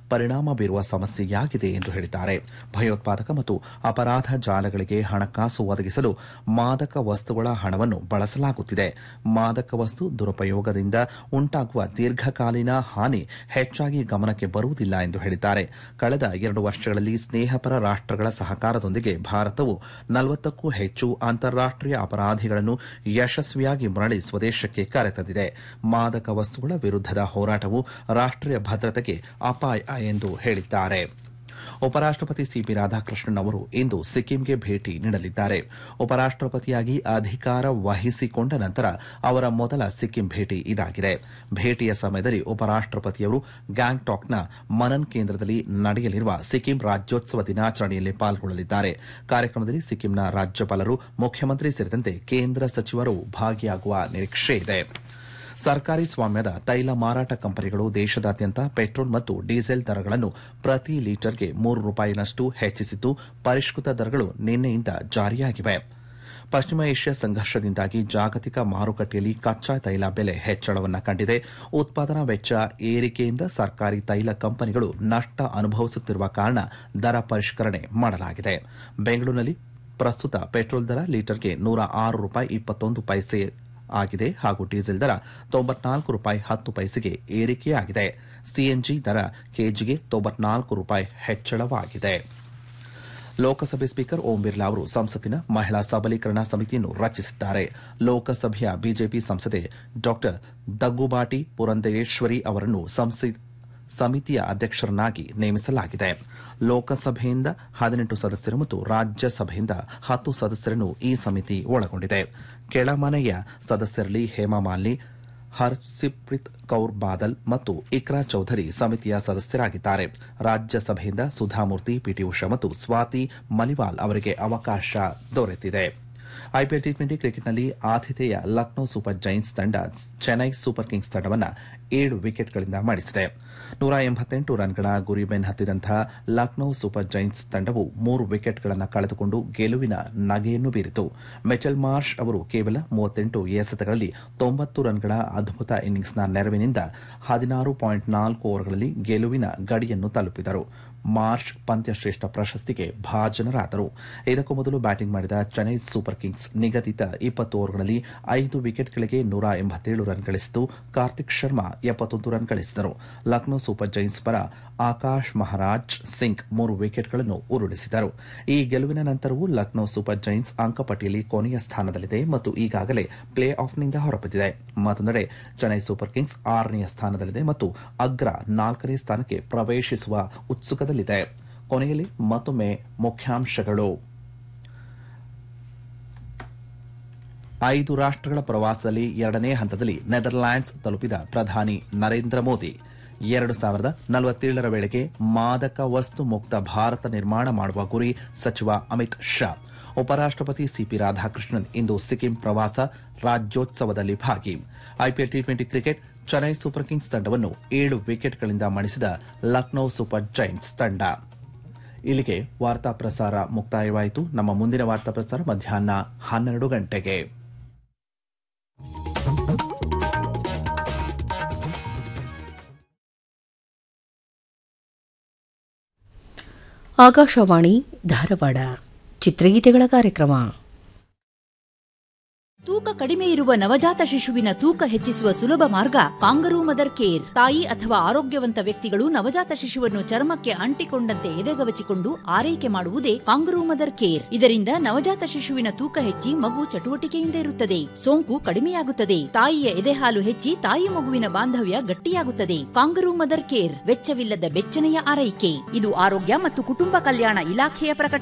ಪರಿಣಾಮ ಬೀರುವ ಸಮಸ್ಯೆಯಾಗಿದೆ ಎಂದು ಹೇಳಿದ್ದಾರೆ ಭಯೋತ್ಪಾದಕ ಮತ್ತು ಅಪರಾಧ ಜಾಲಗಳಿಗೆ ಹಣಕಾಸು ಒದಗಿಸಲು ಮಾದಕ ವಸ್ತುಗಳ ಹಣವನ್ನು ಬಳಸಲಾಗುತ್ತಿದೆ ಮಾದಕ ವಸ್ತು ದುರುಪಯೋಗದಿಂದ ಉಂಟಾಗುವ ದೀರ್ಘಕಾಲೀನ ಹಾನಿ ಹೆಚ್ಚಾಗಿ ಗಮನಕ್ಕೆ ಬರುವುದಿಲ್ಲ ಎಂದು ಹೇಳಿದ್ದಾರೆ ಕಳೆದ ಎರಡು ವರ್ಷಗಳಲ್ಲಿ ಸ್ನೇಹಪರ ರಾಷ್ಟಗಳ ಸಹಕಾರದೊಂದಿಗೆ ಭಾರತವು ನಲವತ್ತಕ್ಕೂ ಹೆಚ್ಚು ಅಂತಾರಾಷ್ಟೀಯ ಅಪರಾಧಿಗಳನ್ನು ಯಶಸ್ವಿಯಾಗಿ ಮರಳಿ ಸ್ವದೇಶಕ್ಕೆ ಕರೆತಂದಿದೆ ಮಾದಕ ವಸ್ತುಗಳ ವಿರುದ್ಧದ ಹೋರಾಟವು ರಾಷ್ಟೀಯ ಭದ್ರತೆಗೆ ಅಪಾಯ ಎಂದು ಹೇಳಿದ್ದಾರೆ ಉಪರಾಷ್ಟಪತಿ ಸಿಪಿ ರಾಧಾಕೃಷ್ಣನ್ ಅವರು ಇಂದು ಸಿಕ್ಕಿಂಗೆ ಭೇಟಿ ನೀಡಲಿದ್ದಾರೆ ಉಪರಾಷ್ಟಪತಿಯಾಗಿ ಅಧಿಕಾರ ವಹಿಸಿಕೊಂಡ ನಂತರ ಅವರ ಮೊದಲ ಸಿಕ್ಕಿಂ ಭೇಟಿ ಇದಾಗಿದೆ ಭೇಟಿಯ ಸಮಯದಲ್ಲಿ ಉಪರಾಷ್ಟಪತಿಯವರು ಗ್ಯಾಂಗ್ಟಾಕ್ನ ಮನನ್ ಕೇಂದ್ರದಲ್ಲಿ ನಡೆಯಲಿರುವ ಸಿಕ್ಕಿಂ ರಾಜ್ಯೋತ್ಸವ ದಿನಾಚರಣೆಯಲ್ಲಿ ಪಾಲ್ಗೊಳ್ಳಲಿದ್ದಾರೆ ಕಾರ್ಯಕ್ರಮದಲ್ಲಿ ಸಿಕ್ಕಿಂನ ರಾಜ್ಯಪಾಲರು ಮುಖ್ಯಮಂತ್ರಿ ಸೇರಿದಂತೆ ಕೇಂದ್ರ ಸಚಿವರು ಭಾಗಿಯಾಗುವ ನಿರೀಕ್ಷೆ ಇದೆ ಸರ್ಕಾರಿ ಸ್ವಾಮ್ಯದ ತೈಲ ಮಾರಾಟ ಕಂಪನಿಗಳು ದೇಶದಾದ್ಯಂತ ಪೆಟ್ರೋಲ್ ಮತ್ತು ಡೀಸೆಲ್ ದರಗಳನ್ನು ಪ್ರತಿ ಲೀಟರ್ಗೆ ಮೂರು ರೂಪಾಯಿನಷ್ಟು ಹೆಚ್ಚಿಸಿದ್ದು ಪರಿಷ್ಕೃತ ದರಗಳು ನಿನ್ನೆಯಿಂದ ಜಾರಿಯಾಗಿವೆ ಪಶ್ಚಿಮ ಏಷ್ಯಾ ಸಂಘರ್ಷದಿಂದಾಗಿ ಜಾಗತಿಕ ಮಾರುಕಟ್ಟೆಯಲ್ಲಿ ಕಚ್ಚಾ ತೈಲ ಬೆಲೆ ಹೆಚ್ಚಳವನ್ನು ಕಂಡಿದೆ ಉತ್ಪಾದನಾ ವೆಚ್ಚ ಏರಿಕೆಯಿಂದ ಸರ್ಕಾರಿ ತೈಲ ಕಂಪನಿಗಳು ನಷ್ಟ ಅನುಭವಿಸುತ್ತಿರುವ ಕಾರಣ ದರ ಪರಿಷ್ಕರಣೆ ಮಾಡಲಾಗಿದೆ ಬೆಂಗಳೂರಿನಲ್ಲಿ ಪ್ರಸ್ತುತ ಪೆಟ್ರೋಲ್ ದರ ಲೀಟರ್ಗೆ ನೂರ ಆರು ರೂಪಾಯಿ ಇಪ್ಪತ್ತೊಂದು ಪೈಸೆ ಆಗಿದೆ ಹಾಗೂ ಡೀಸೆಲ್ ದರ ತೊಂಬತ್ನಾಲ್ಕು ರೂಪಾಯಿ ಹತ್ತು ಪೈಸೆಗೆ ಏರಿಕೆಯಾಗಿದೆ ಸಿಎನ್ಜಿ ದರ ಕೆಜಿಗೆ ತೊಂಬತ್ನಾಲ್ಕು ರೂಪಾಯಿ ಹೆಚ್ಚಳವಾಗಿದೆ ಲೋಕಸಭೆ ಸ್ಪೀಕರ್ ಓಂ ಬಿರ್ಲಾ ಅವರು ಸಂಸತ್ತಿನ ಮಹಿಳಾ ಸಬಲೀಕರಣ ಸಮಿತಿಯನ್ನು ರಚಿಸಿದ್ದಾರೆ ಲೋಕಸಭೆಯ ಬಿಜೆಪಿ ಸಂಸದೆ ಡಾ ದಗ್ಗುಬಾಟಿ ಪುರಂದೇಶ್ವರಿ ಅವರನ್ನು ಸಮಿತಿಯ ಅಧ್ಯಕ್ಷರನ್ನಾಗಿ ನೇಮಿಸಲಾಗಿದೆ ಲೋಕಸಭೆಯಿಂದ ಹದಿನೆಂಟು ಸದಸ್ಯರು ಮತ್ತು ರಾಜ್ಯಸಭೆಯಿಂದ ಹತ್ತು ಸದಸ್ಯರನ್ನು ಈ ಸಮಿತಿ ಒಳಗೊಂಡಿದೆ ಕೆಳಮನೆಯ ಸದಸ್ಯರಲ್ಲಿ ಹೇಮಾ ಮಾಲಿನಿ ಹರ್ಸಿಪ್ರೀತ್ ಕೌರ್ ಬಾದಲ್ ಮತ್ತು ಇಕ್ರಾ ಚೌಧರಿ ಸಮಿತಿಯ ಸದಸ್ಯರಾಗಿದ್ದಾರೆ ರಾಜ್ಯಸಭೆಯಿಂದ ಸುಧಾಮೂರ್ತಿ ಪಿಟಿ ಉಷಾ ಮತ್ತು ಸ್ವಾತಿ ಮಲಿವಾಲ್ ಅವರಿಗೆ ಅವಕಾಶ ದೊರೆತಿದೆ ಐಪಿಎಲ್ ಟಿ ಟ್ವೆಂಟಿ ಕ್ರಿಕೆಟ್ನಲ್ಲಿ ಆತಿಥೇಯ ಲಕ್ನೋ ಸೂಪರ್ ಜೈಂಟ್ಸ್ ತಂಡ ಚೆನ್ನೈ ಸೂಪರ್ ಕಿಂಗ್ಸ್ ತಂಡವನ್ನು ಏಳು ವಿಕೆಟ್ಗಳಿಂದ ಮಣಿಸಿದೆ ನೂರ ಎಂಬತ್ತೆಂಟು ರನ್ಗಳ ಗುರಿ ಬೆನ್ನತ್ತಿದಂತಹ ಲಕ್ನೋ ಸೂಪರ್ ಜೈಂಟ್ಸ್ ತಂಡವು ಮೂರು ವಿಕೆಟ್ಗಳನ್ನು ಕಳೆದುಕೊಂಡು ಗೆಲುವಿನ ನಗೆಯನ್ನು ಬೀರಿತು ಮೆಚಲ್ ಮಾರ್ಷ್ ಅವರು ಕೇವಲ ಮೂವತ್ತೆಂಟು ಎಸೆತಗಳಲ್ಲಿ ತೊಂಬತ್ತು ರನ್ಗಳ ಅದ್ಭುತ ಇನ್ನಿಂಗ್ಸ್ನ ನೆರವಿನಿಂದ ಹದಿನಾರು ಪಾಯಿಂಟ್ ನಾಲ್ಕು ಓವರ್ಗಳಲ್ಲಿ ಗೆಲುವಿನ ಗಡಿಯನ್ನು ತಲುಪಿದರು ಮಾರ್ಚ್ ಪಂದ್ಯಶ್ರೇಷ್ಠ ಪ್ರಶಸ್ತಿಗೆ ಭಾಜನರಾದರು ಇದಕ್ಕೂ ಮೊದಲು ಬ್ಯಾಟಿಂಗ್ ಮಾಡಿದ ಚೆನ್ನೈ ಸೂಪರ್ ಕಿಂಗ್ಸ್ ನಿಗದಿತ ಇಪ್ಪತ್ತು ಓವರ್ಗಳಲ್ಲಿ ಐದು ವಿಕೆಟ್ಗಳಿಗೆ ನೂರ ಎಂಬತ್ತೇಳು ರನ್ ಗಳಿಸಿತು ಕಾರ್ತಿಕ್ ಶರ್ಮಾ ಎಪ್ಪತ್ತೊಂದು ರನ್ ಗಳಿಸಿದರು ಲಕ್ನೋ ಸೂಪರ್ ಜೈನ್ಸ್ ಪರ ಆಕಾಶ್ ಮಹಾರಾಜ್ ಸಿಂಗ್ ಮೂರು ವಿಕೆಟ್ಗಳನ್ನು ಉರುಳಿಸಿದರು ಈ ಗೆಲುವಿನ ನಂತರವೂ ಲಕ್ನೋ ಸೂಪರ್ ಜೈನ್ಸ್ ಅಂಕಪಟ್ಟಿಯಲ್ಲಿ ಕೊನೆಯ ಸ್ಥಾನದಲ್ಲಿದೆ ಮತ್ತು ಈಗಾಗಲೇ ಪ್ಲೇ ಆಫ್ನಿಂದ ಹೊರಬಿದ್ದಿದೆ ಮತ್ತೊಂದೆಡೆ ಚೆನ್ನೈ ಸೂಪರ್ ಕಿಂಗ್ಸ್ ಆರನೆಯ ಸ್ಥಾನದಲ್ಲಿದೆ ಮತ್ತು ಅಗ್ರ ನಾಲ್ಕನೇ ಸ್ಥಾನಕ್ಕೆ ಪ್ರವೇಶಿಸುವ ಉತ್ಸುಕದಲ್ಲಿದೆ ಕೊನೆಯಲ್ಲಿ ಮತ್ತೊಮ್ಮೆ ಮುಖ್ಯಾಂಶಗಳು ಐದು ರಾಷ್ಟಗಳ ಪ್ರವಾಸದಲ್ಲಿ ಎರಡನೇ ಹಂತದಲ್ಲಿ ನೆದರ್ಲ್ಯಾಂಡ್ಸ್ ತಲುಪಿದ ಪ್ರಧಾನಿ ನರೇಂದ್ರ ಮೋದಿ ಎರಡು ಸಾವಿರದ ನಲವತ್ತೇಳರ ವೇಳೆಗೆ ಮಾದಕ ವಸ್ತು ಮುಕ್ತ ಭಾರತ ನಿರ್ಮಾಣ ಮಾಡುವ ಗುರಿ ಸಚಿವ ಅಮಿತ್ ಶಾ ಉಪರಾಷ್ಟಪತಿ ಸಿಪಿ ರಾಧಾಕೃಷ್ಣನ್ ಇಂದು ಸಿಕ್ಕಿಂ ಪ್ರವಾಸ ರಾಜ್ಯೋತ್ಸವದಲ್ಲಿ ಭಾಗಿ IPL T twenty cricket Chennai super kings ತಂಡವನ್ನು ಏಳು ವಿಕೆಟ್ಗಳಿಂದ ಮಣಿಸಿದ ಲಕ್ನೋ ಸೂಪರ್ ಜೈಂಟ್ಸ್ ತಂಡ ಇಲ್ಲಿಗೆ ವಾರ್ತಾ ಪ್ರಸಾರ ಮುಕ್ತಾಯವಾಯಿತು ನಮ್ಮ ಮುಂದಿನ ವಾರ್ತಾ ಪ್ರಸಾರ ಮಧ್ಯಾಹ್ನ ಹನ್ನೆರಡು ಗಂಟೆಗೆ ಆಕಾಶವಾಣಿ ಧಾರವಾಡ ಚಿತ್ರಗೀತೆಗಳ ಕಾರ್ಯಕ್ರಮ ತೂಕ ಕಡಿಮೆ ಇರುವ ನವಜಾತ ಶಿಶುವಿನ ತೂಕ ಹೆಚ್ಚಿಸುವ ಸುಲಭ ಮಾರ್ಗ ಕಾಂಗರೂ ಮದರ್ ಕೇರ್ ತಾಯಿ ಅಥವಾ ಆರೋಗ್ಯವಂತ ವ್ಯಕ್ತಿಗಳು ನವಜಾತ ಶಿಶುವನ್ನು ಚರ್ಮಕ್ಕೆ ಅಂಟಿಕೊಂಡಂತೆ ಎದೆಗವಚಿಕೊಂಡು ಆರೈಕೆ ಮಾಡುವುದೇ ಕಾಂಗರೂ ಮದರ್ ಕೇರ್ ಇದರಿಂದ ನವಜಾತ ಶಿಶುವಿನ ತೂಕ ಹೆಚ್ಚಿ ಮಗು ಚಟುವಟಿಕೆಯಿಂದ ಇರುತ್ತದೆ ಸೋಂಕು ಕಡಿಮೆಯಾಗುತ್ತದೆ ತಾಯಿಯ ಎದೆಹಾಲು ಹೆಚ್ಚಿ ತಾಯಿ ಮಗುವಿನ ಬಾಂಧವ್ಯ ಗಟ್ಟಿಯಾಗುತ್ತದೆ ಕಾಂಗರೂ ಮದರ್ ಕೇರ್ ವೆಚ್ಚವಿಲ್ಲದ ಬೆಚ್ಚನೆಯ ಆರೈಕೆ ಇದು ಆರೋಗ್ಯ ಮತ್ತು ಕುಟುಂಬ ಕಲ್ಯಾಣ ಇಲಾಖೆಯ ಪ್ರಕಟಣೆ